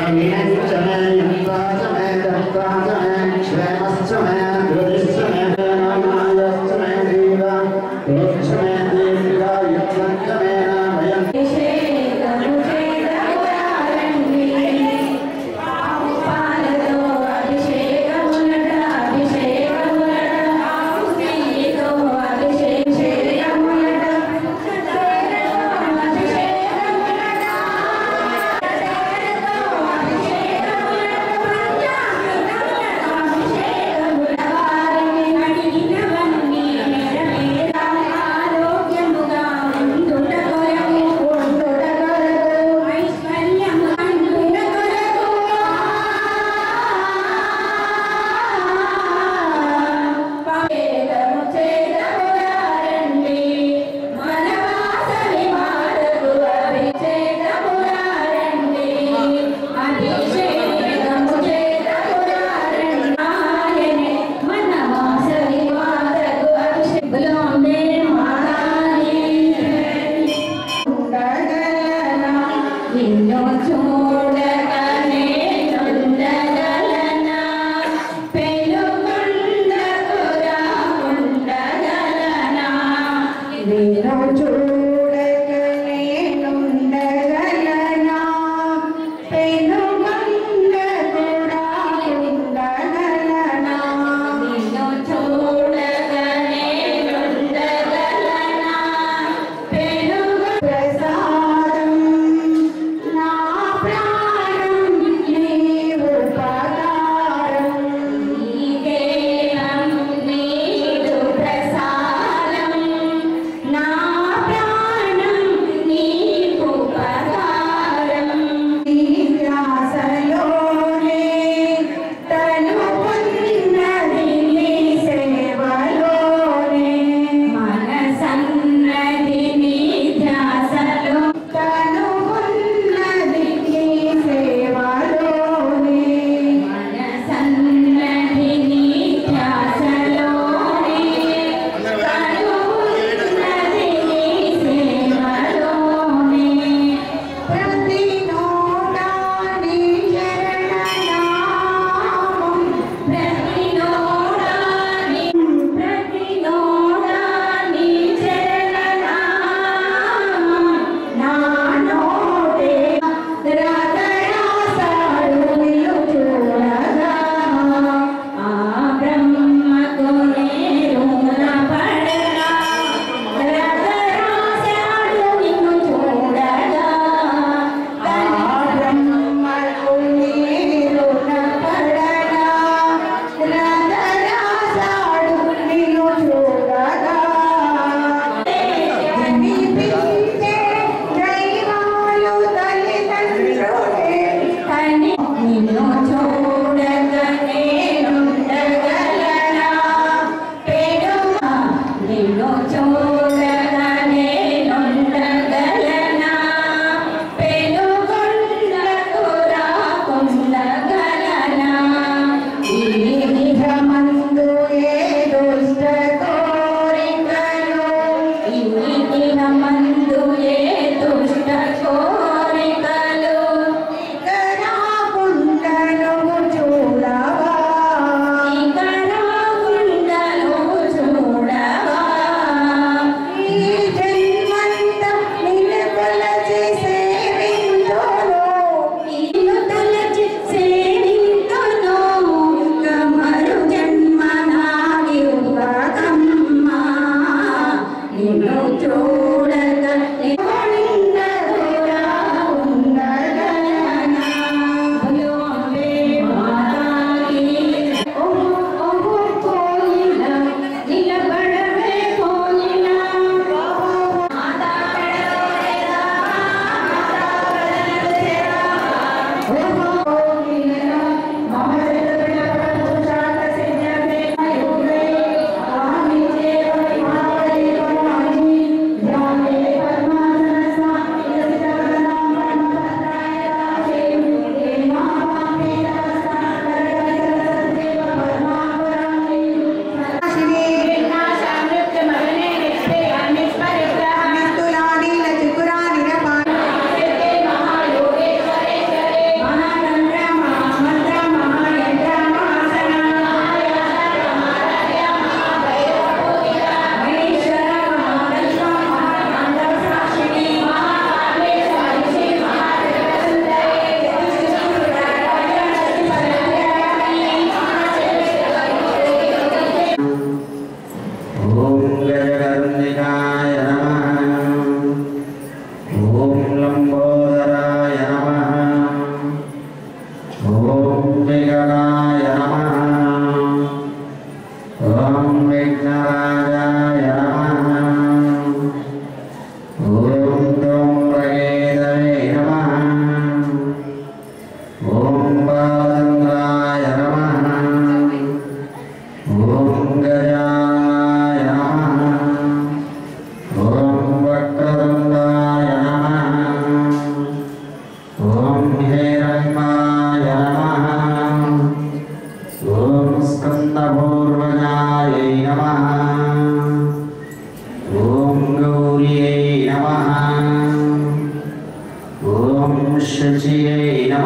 అభిషేకము చేతమురారండి పాలతో అభిషేకములట అభిషేకములట ఆవునెయ్యితో అభిషేకములట అభిషేకములట అభిషేకములట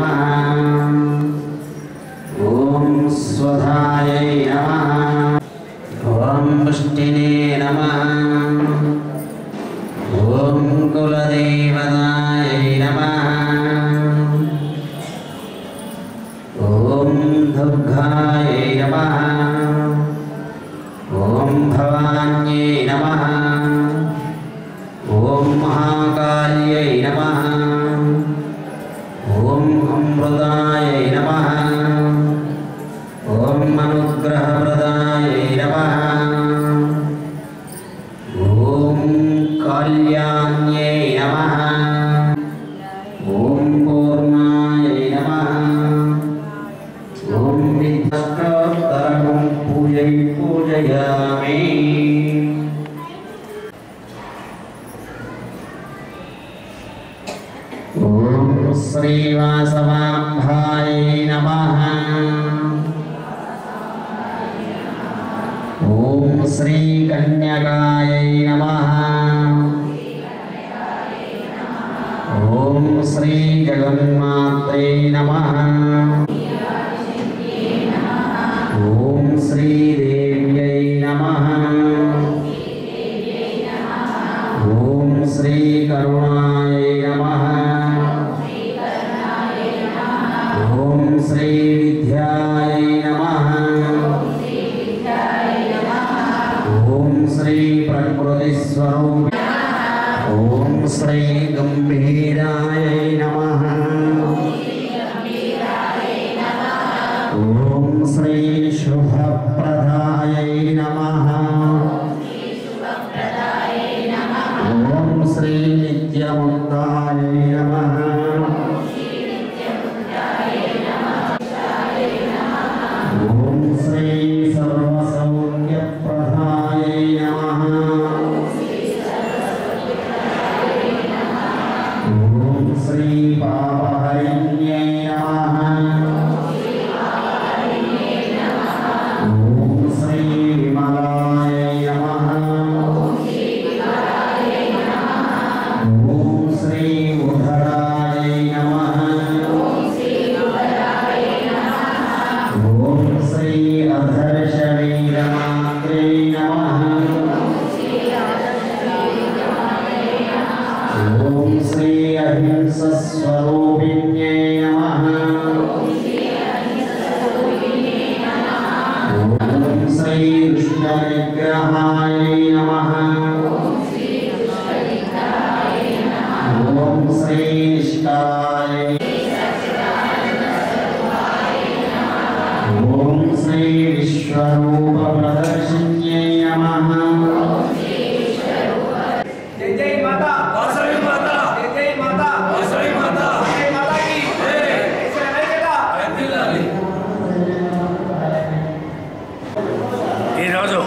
ఓం స్వధాయై నమ ఓం పుష్టినే నమ ఓం కులదేవతాయై నమ ఓం దుర్గాయై నమ ఓం భవాన్యై నమ ఓం మహాకాళ్యై నమ ఓం అమృతాయై నమ ఓం అనుగ్రహప్రదాయై నమ ఓం కళ్యాణ్యై నమ ఓం పూర్ణాయై నమ ఓం విద్యాస్తరం పూజై పూజయామి ఓం శ్రీవాసవాంభాయ నమః ఓం శ్రీకన్యకాయ నమః ఓం శ్రీ జగన్మాత్రే నమః ఓం శ్రీదేవ్యై నమః ఓం శ్రీ కరుణాయ నమః ఓం శ్రీ విద్యాయ నమః ఓం శ్రీ ప్రకృతి స్వరూప ఓం శ్రీ గంభీరాయ నమః ఓం శ్రీ శుభప్రదాయ నమః ఓం శ్రీ నిత్యముక్తాయ నమః ఓం శ్రీ సర్వసౌఖ్యప్రదాయ నమః ఓం శ్రీ పాపహరిణ్యై నమః ఓం శ్రీ విమలాయ నమః ఓం శ్రీ ఉధరాయ నమః ఓం శ్రీ అధర్షవీరమాత్రే నమః ఓం శ్రీ అహింసస్వరూపిణ్యై నమః ఓం శ్రీ దుష్టనిగ్రహాయ నమః ఓం శ్రీ నిష్కాయ ఓం శ్రీ విశ్వరూప ప్రదర్శిన్యై నమః జై జై మాతా వాసవి మాత జై జై మాతా వాసవి మాత జై మాతాకి జై. దేశ నాయకత వర్ధిల్లాలి. ఈరోజు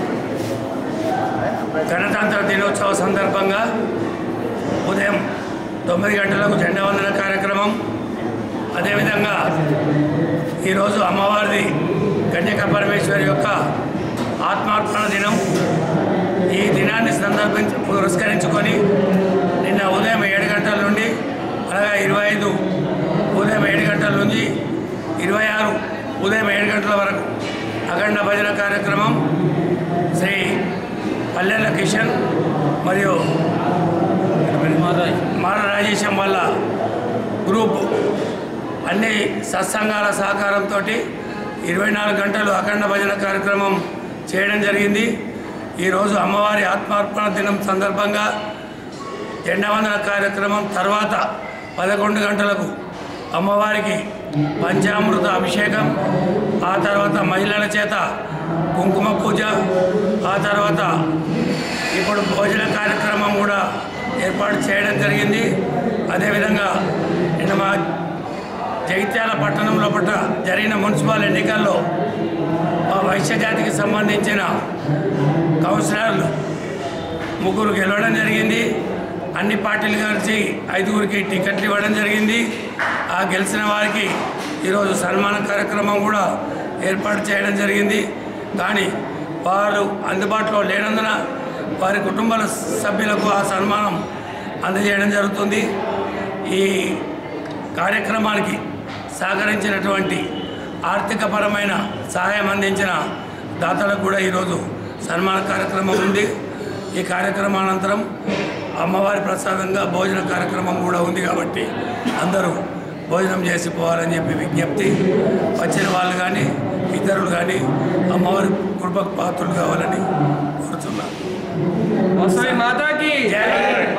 గణతంత్ర దినోత్సవ సందర్భంగా ఉదయం తొమ్మిది గంటలకు జెండా వందన కార్యక్రమం అదేవిధంగా ఈరోజు అమ్మవారిది కన్యక పరమేశ్వరి యొక్క ఆత్మార్పణ దినం ఈ దినాన్ని సందర్భించి పురస్కరించుకొని నిన్న ఉదయం ఏడు గంటల నుండి అలాగే ఇరవై ఐదు ఉదయం ఏడు గంటల నుంచి ఇరవై ఆరు ఉదయం ఏడు గంటల వరకు అఖండ భజన కార్యక్రమం శ్రీ పల్లెల కిషన్ మరియు మార రాజేశం వల్ల గ్రూప్ అన్ని సత్సంగాల సహకారంతో ఇరవై నాలుగు గంటలు అఖండ భజన కార్యక్రమం చేయడం జరిగింది ఈరోజు అమ్మవారి ఆత్మార్పణ దినం సందర్భంగా జెండా వందన కార్యక్రమం తర్వాత పదకొండు గంటలకు అమ్మవారికి పంచామృత అభిషేకం ఆ తర్వాత మహిళల చేత కుంకుమ పూజ ఆ తర్వాత ఇప్పుడు భోజన కార్యక్రమం కూడా ఏర్పాటు చేయడం జరిగింది అదేవిధంగా నిన్న మా జగిత్యాల పట్టణం లోపల జరిగిన మున్సిపల్ ఎన్నికల్లో మా వైశ్య జాతికి సంబంధించిన కౌన్సిలర్లు ముగ్గురు గెలవడం జరిగింది అన్ని పార్టీలు కలిసి ఐదుగురికి టికెట్లు ఇవ్వడం జరిగింది ఆ గెలిచిన వారికి ఈరోజు సన్మాన కార్యక్రమం కూడా ఏర్పాటు చేయడం జరిగింది కానీ వారు అందుబాటులో లేనందున వారి కుటుంబాల సభ్యులకు ఆ సన్మానం అందజేయడం జరుగుతుంది ఈ కార్యక్రమానికి సహకరించినటువంటి ఆర్థికపరమైన సహాయం అందించిన దాతలకు కూడా ఈరోజు సన్మాన కార్యక్రమం ఉంది ఈ కార్యక్రమానంతరం అమ్మవారి ప్రసాదంగా భోజన కార్యక్రమం కూడా ఉంది కాబట్టి అందరూ భోజనం చేసి పోవాలని చెప్పి విజ్ఞప్తి వచ్చిన వాళ్ళు కానీ ఇతరులు కానీ అమ్మవారి కృపకు పాత్రులు కావాలని కోరుతున్నాను వసవి మాతాకి జై